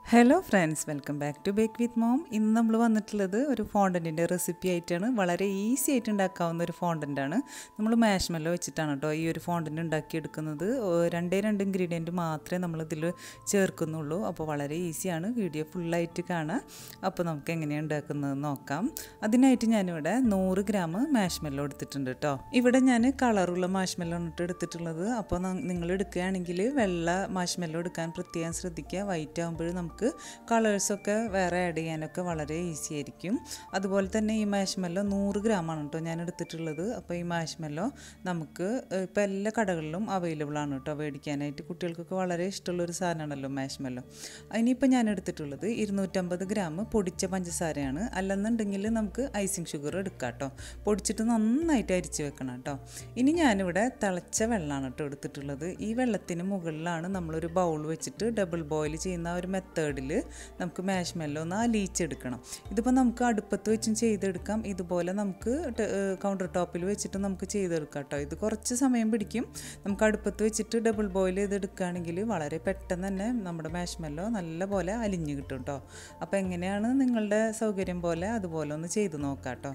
hello friends welcome back to bake with mom ഇന്ന് നമ്മൾ വന്നിട്ടുള്ളത് ഒരു ഫോണ്ടൻറ്റിൻ്റെ റെസിപ്പി ആയിട്ടാണ് വളരെ ഈസി ആയിട്ട് ഉണ്ടാക്കാവുന്ന ഒരു ഫോണ്ടൻ്റാണ് നമ്മൾ മാഷ്മെല്ലോ വെച്ചിട്ടാണ് കേട്ടോ ഈ ഒരു ഫോണ്ടൻ്റ് ഉണ്ടാക്കിയെടുക്കുന്നത് ഓ, രണ്ടേ രണ്ട് ഇൻഗ്രീഡിയൻറ്റ് മാത്രമേ നമ്മൾ ഇതിൽ ചേർക്കുന്നുള്ളൂ അപ്പോൾ വളരെ ഈസിയാണ് വീഡിയോ ഫുള്ളായിട്ട് കാണാം അപ്പോൾ നമുക്ക് എങ്ങനെയാണ് ഉണ്ടാക്കുന്നത് നോക്കാം അതിനായിട്ട് ഞാനിവിടെ നൂറ് ഗ്രാം മാഷ്മെല്ലോ എടുത്തിട്ടുണ്ട് കേട്ടോ ഇവിടെ ഞാൻ കളറുള്ള മാഷ്മെല്ലോ ഇട്ട് എടുത്തിട്ടുള്ളത് അപ്പോൾ നിങ്ങൾ എടുക്കുകയാണെങ്കിൽ വെള്ള മാഷ്മെല്ലോ എടുക്കാൻ പ്രത്യേകം ശ്രദ്ധിക്കുക വൈറ്റ് ആകുമ്പോൾ നമുക്ക് കളേഴ്സൊക്കെ വേറെ ആഡ് ചെയ്യാനൊക്കെ വളരെ ഈസി ആയിരിക്കും അതുപോലെ തന്നെ ഈ മാഷ്മെല്ലോ നൂറ് ഗ്രാമാണ് കേട്ടോ ഞാൻ എടുത്തിട്ടുള്ളത് അപ്പോൾ ഈ മാഷ്മെല്ലോ നമുക്ക് ഇപ്പോൾ എല്ലാ കടകളിലും അവൈലബിൾ ആണ് കേട്ടോ മേടിക്കാനായിട്ട് കുട്ടികൾക്കൊക്കെ വളരെ ഇഷ്ടമുള്ളൊരു സാധനമാണല്ലോ മാഷ്മെല്ലോ ഇനിയിപ്പോൾ ഞാൻ എടുത്തിട്ടുള്ളത് ഇരുന്നൂറ്റമ്പത് ഗ്രാം പൊടിച്ച പഞ്ചസാരയാണ് അല്ലെന്നുണ്ടെങ്കിൽ നമുക്ക് ഐസിങ് ഷുഗർ എടുക്കാം കേട്ടോ പൊടിച്ചിട്ട് നന്നായിട്ട് അരിച്ച് വെക്കണം കേട്ടോ ഇനി ഞാനിവിടെ തിളച്ച വെള്ളമാണ് കേട്ടോ എടുത്തിട്ടുള്ളത് ഈ വെള്ളത്തിന് മുകളിലാണ് നമ്മളൊരു ബൗൾ വെച്ചിട്ട് ഡബിൾ ബോയിൽ ചെയ്യുന്ന ആ ഒരു മെത്തേഡിൽ നമുക്ക് മാഷ്മെല്ലോ ഒന്ന് അലിയിച്ചെടുക്കണം ഇതിപ്പോൾ നമുക്ക് അടുപ്പത്ത് വെച്ചും ചെയ്തെടുക്കാം ഇതുപോലെ നമുക്ക് കൗണ്ടർ ടോപ്പിൽ വെച്ചിട്ട് നമുക്ക് ചെയ്തെടുക്കാം കേട്ടോ ഇത് കുറച്ച് സമയം പിടിക്കും നമുക്ക് അടുപ്പത്ത് വെച്ചിട്ട് ഡബിൾ ബോയിൽ ചെയ്തെടുക്കുകയാണെങ്കിൽ വളരെ പെട്ടെന്ന് തന്നെ നമ്മുടെ മാഷ്മെല്ലോ നല്ല പോലെ അലിഞ്ഞ് കിട്ടും കേട്ടോ അപ്പോൾ എങ്ങനെയാണ് നിങ്ങളുടെ സൗകര്യം പോലെ അതുപോലെ ഒന്ന് ചെയ്ത് നോക്കാം കേട്ടോ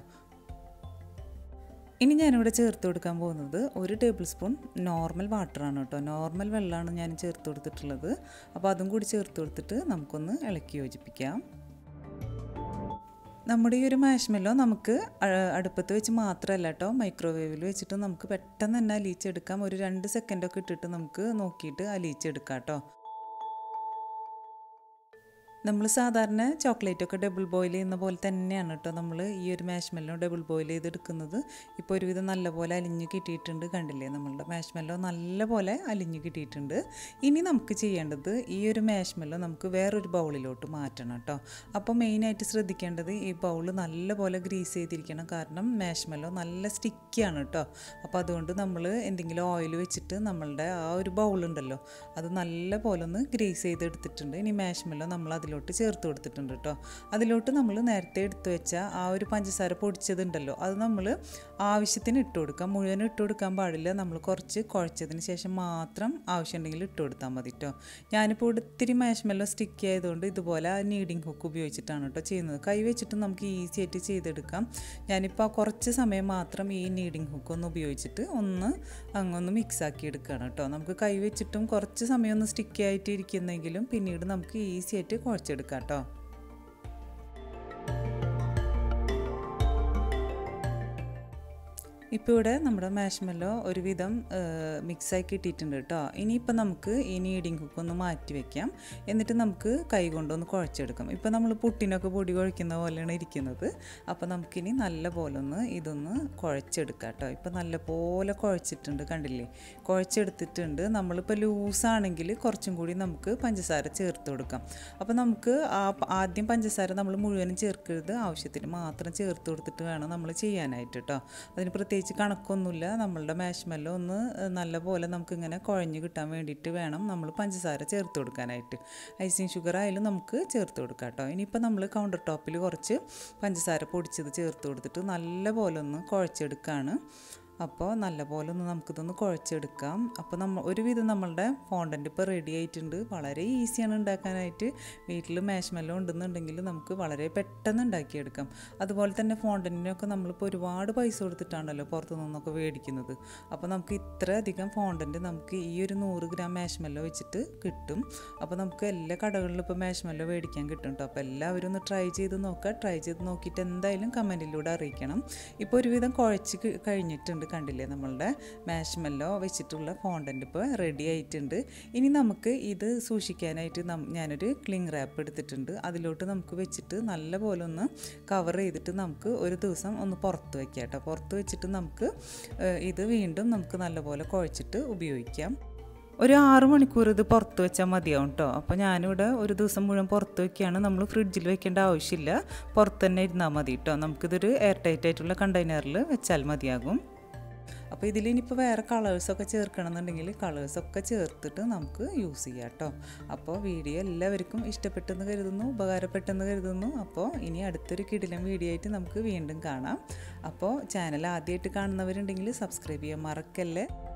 ഇനി ഞാനിവിടെ ചേർത്ത് കൊടുക്കാൻ പോകുന്നത് ഒരു ടേബിൾ സ്പൂൺ നോർമൽ വാട്ടറാണ് കേട്ടോ നോർമൽ വെള്ളമാണ് ഞാൻ ചേർത്ത് കൊടുത്തിട്ടുള്ളത് അപ്പോൾ അതും കൂടി ചേർത്ത് കൊടുത്തിട്ട് നമുക്കൊന്ന് ഇളക്കി യോജിപ്പിക്കാം നമ്മുടെ ഈ ഒരു മാഷ്മെല്ലോ നമുക്ക് അടുപ്പത്ത് വെച്ച് മാത്രമല്ല കേട്ടോ മൈക്രോവേവിൽ വെച്ചിട്ട് നമുക്ക് പെട്ടെന്ന് തന്നെ അലിയിച്ചെടുക്കാം ഒരു രണ്ട് സെക്കൻഡൊക്കെ ഇട്ടിട്ട് നമുക്ക് നോക്കിയിട്ട് അലിയിച്ചെടുക്കാം കേട്ടോ നമ്മൾ സാധാരണ ചോക്ലേറ്റ് ഒക്കെ ഡബിൾ ബോയിൽ ചെയ്യുന്ന പോലെ തന്നെയാണ് കേട്ടോ നമ്മൾ ഈ ഒരു മാഷ്മെല്ലോ ഡബിൾ ബോയിൽ ചെയ്തെടുക്കുന്നത് ഇപ്പോൾ ഒരുവിധം നല്ലപോലെ അലിഞ്ഞ് കിട്ടിയിട്ടുണ്ട് കണ്ടില്ലേ നമ്മളുടെ മാഷ്മെല്ലോ നല്ലപോലെ അലിഞ്ഞ് കിട്ടിയിട്ടുണ്ട് ഇനി നമുക്ക് ചെയ്യേണ്ടത് ഈ ഒരു മാഷ്മെല്ലോ നമുക്ക് വേറൊരു ബൗളിലോട്ട് മാറ്റണം കേട്ടോ അപ്പോൾ മെയിനായിട്ട് ശ്രദ്ധിക്കേണ്ടത് ഈ ബൗൾ നല്ലപോലെ ഗ്രീസ് ചെയ്തിരിക്കണം കാരണം മാഷ്മെല്ലോ നല്ല സ്റ്റിക്കിയാണ് കേട്ടോ അപ്പോൾ അതുകൊണ്ട് നമ്മൾ എന്തെങ്കിലും ഓയിൽ വെച്ചിട്ട് നമ്മളുടെ ആ ഒരു ബൗളുണ്ടല്ലോ അത് നല്ല പോലെ ഒന്ന് ഗ്രീസ് ചെയ്തെടുത്തിട്ടുണ്ട് ഇനി മാഷ്മെല്ലോ നമ്മൾ അതിൽ അതിലോട്ട് ചേർത്ത് കൊടുത്തിട്ടുണ്ട് കേട്ടോ അതിലോട്ട് നമ്മൾ നേരത്തെ എടുത്തു വെച്ച ആ ഒരു പഞ്ചസാര പൊടിച്ചതുണ്ടല്ലോ അത് നമ്മൾ ആവശ്യത്തിന് ഇട്ട് കൊടുക്കാം മുഴുവൻ ഇട്ട് കൊടുക്കാൻ പാടില്ല നമ്മൾ കുറച്ച് കുഴച്ചതിന് ശേഷം മാത്രം ആവശ്യമുണ്ടെങ്കിൽ ഇട്ട് കൊടുത്താൽ മതി കേട്ടോ ഞാനിപ്പോൾ ഇവിടെ ഇത്തിരി മാഷ്മെല്ലോ സ്റ്റിക്ക് ആയതുകൊണ്ട് ഇതുപോലെ നീഡിങ് ഹുക്ക് ഉപയോഗിച്ചിട്ടാണ് കേട്ടോ ചെയ്യുന്നത് കൈ വെച്ചിട്ട് നമുക്ക് ഈസി ആയിട്ട് ചെയ്തെടുക്കാം ഞാനിപ്പോൾ കുറച്ച് സമയം മാത്രം ഈ നീഡിങ് ഹുക്ക് ഒന്ന് ഉപയോഗിച്ചിട്ട് ഒന്ന് അങ്ങൊന്ന് മിക്സ് ആക്കി എടുക്കുകയാണ് കേട്ടോ നമുക്ക് കൈ വെച്ചിട്ടും കുറച്ച് സമയം ഒന്ന് സ്റ്റിക്ക് ആയിട്ട് ഇരിക്കുന്നെങ്കിലും പിന്നീട് നമുക്ക് ഈസി ആയിട്ട് കുഴച്ചെടുക്കാം കേട്ടോ ഇപ്പോൾ ഇവിടെ നമ്മുടെ മാഷ്മെല്ലോ ഒരുവിധം മിക്സായി കിട്ടിയിട്ടുണ്ട് കേട്ടോ ഇനിയിപ്പോൾ നമുക്ക് ഈ നീഡിങ് കുക്ക് ഒന്ന് മാറ്റി വെക്കാം എന്നിട്ട് നമുക്ക് കൈ കൊണ്ടൊന്ന് കുഴച്ചെടുക്കാം ഇപ്പോൾ നമ്മൾ പുട്ടിനൊക്കെ പൊടി കുഴക്കുന്ന പോലെയാണ് ഇരിക്കുന്നത് അപ്പോൾ നമുക്കിനി നല്ല പോലെ ഒന്ന് ഇതൊന്ന് കുഴച്ചെടുക്കാം കേട്ടോ ഇപ്പോൾ നല്ല പോലെ കുഴച്ചിട്ടുണ്ട് കണ്ടില്ലേ കുഴച്ചെടുത്തിട്ടുണ്ട് നമ്മളിപ്പോൾ ലൂസാണെങ്കിൽ കുറച്ചും കൂടി നമുക്ക് പഞ്ചസാര ചേർത്ത് കൊടുക്കാം അപ്പോൾ നമുക്ക് ആ ആദ്യം പഞ്ചസാര നമ്മൾ മുഴുവനും ചേർക്കരുത് ആവശ്യത്തിന് മാത്രം ചേർത്ത് കൊടുത്തിട്ട് വേണം നമ്മൾ ചെയ്യാനായിട്ട് കേട്ടോ അതിന് പ്രത്യേകിച്ച് പ്രത്യേകിച്ച് കണക്കൊന്നുമില്ല നമ്മളുടെ മാഷ്മെല്ലോ ഒന്ന് നല്ല പോലെ നമുക്കിങ്ങനെ കുഴഞ്ഞ് കിട്ടാൻ വേണ്ടിയിട്ട് വേണം നമ്മൾ പഞ്ചസാര ചേർത്ത് കൊടുക്കാനായിട്ട് ഐസിങ് ഷുഗർ ആയാലും നമുക്ക് ചേർത്ത് കൊടുക്കാം കേട്ടോ ഇനിയിപ്പോൾ നമ്മൾ കൗണ്ടർ ടോപ്പിൽ കുറച്ച് പഞ്ചസാര പൊടിച്ചത് ചേർത്ത് കൊടുത്തിട്ട് നല്ല പോലെ ഒന്ന് കുഴച്ചെടുക്കുകയാണ് അപ്പോൾ നല്ലപോലെ ഒന്ന് നമുക്കിതൊന്ന് കുഴച്ചെടുക്കാം അപ്പോൾ നമ്മൾ ഒരുവിധം നമ്മളുടെ ഫോണ്ടൻ്റ് ഇപ്പോൾ റെഡി ആയിട്ടുണ്ട് വളരെ ഈസിയാണ് ഉണ്ടാക്കാനായിട്ട് വീട്ടിൽ മാഷ്മെല്ലോ ഉണ്ടെന്നുണ്ടെങ്കിൽ നമുക്ക് വളരെ പെട്ടെന്ന് ഉണ്ടാക്കിയെടുക്കാം അതുപോലെ തന്നെ ഫോണ്ടൻറ്റിനൊക്കെ നമ്മളിപ്പോൾ ഒരുപാട് പൈസ കൊടുത്തിട്ടാണല്ലോ പുറത്തു നിന്നൊക്കെ മേടിക്കുന്നത് അപ്പോൾ നമുക്ക് ഇത്രയധികം ഫോണ്ടൻറ്റ് നമുക്ക് ഈ ഒരു നൂറ് ഗ്രാം മാഷ്മെല്ലോ വെച്ചിട്ട് കിട്ടും അപ്പോൾ നമുക്ക് എല്ലാ കടകളിലും ഇപ്പോൾ മാഷ്മെല്ലോ മേടിക്കാൻ കിട്ടും കേട്ടോ അപ്പോൾ എല്ലാവരും ഒന്ന് ട്രൈ ചെയ്ത് നോക്കുക ട്രൈ ചെയ്ത് നോക്കിയിട്ട് എന്തായാലും കമൻറ്റിലൂടെ അറിയിക്കണം ഇപ്പോൾ ഒരുവിധം കുഴച്ച് കഴിഞ്ഞിട്ടുണ്ട് കണ്ടില്ലേ നമ്മളുടെ മാഷ്മെല്ലോ വെച്ചിട്ടുള്ള ഫോണ്ടൻ്റ് ഇപ്പോൾ റെഡി ആയിട്ടുണ്ട് ഇനി നമുക്ക് ഇത് സൂക്ഷിക്കാനായിട്ട് ഞാനൊരു ക്ലിങ് റാപ്പ് എടുത്തിട്ടുണ്ട് അതിലോട്ട് നമുക്ക് വെച്ചിട്ട് നല്ല പോലെ ഒന്ന് കവർ ചെയ്തിട്ട് നമുക്ക് ഒരു ദിവസം ഒന്ന് പുറത്ത് വയ്ക്കാം കേട്ടോ പുറത്ത് വെച്ചിട്ട് നമുക്ക് ഇത് വീണ്ടും നമുക്ക് നല്ലപോലെ കുഴച്ചിട്ട് ഉപയോഗിക്കാം ഒരു ആറ് മണിക്കൂർ ഇത് പുറത്ത് വെച്ചാൽ മതിയാവും കേട്ടോ അപ്പോൾ ഞാനിവിടെ ഒരു ദിവസം മുഴുവൻ പുറത്ത് വയ്ക്കുകയാണ് നമ്മൾ ഫ്രിഡ്ജിൽ വെക്കേണ്ട ആവശ്യമില്ല പുറത്ത് തന്നെ ഇരുന്നാൽ മതി കേട്ടോ നമുക്കിതൊരു എയർ ടൈറ്റ് ആയിട്ടുള്ള കണ്ടെയ്നറിൽ വെച്ചാൽ മതിയാകും അപ്പോൾ ഇതിലിനിപ്പോൾ വേറെ കളേഴ്സൊക്കെ ചേർക്കണമെന്നുണ്ടെങ്കിൽ കളേഴ്സൊക്കെ ചേർത്തിട്ട് നമുക്ക് യൂസ് ചെയ്യാം കേട്ടോ അപ്പോൾ വീഡിയോ എല്ലാവർക്കും ഇഷ്ടപ്പെട്ടെന്ന് കരുതുന്നു ഉപകാരപ്പെട്ടെന്ന് കരുതുന്നു അപ്പോൾ ഇനി അടുത്തൊരു കിടിലം വീഡിയോ ആയിട്ട് നമുക്ക് വീണ്ടും കാണാം അപ്പോൾ ചാനൽ ആദ്യമായിട്ട് കാണുന്നവരുണ്ടെങ്കിൽ സബ്സ്ക്രൈബ് ചെയ്യാൻ മറക്കല്ലേ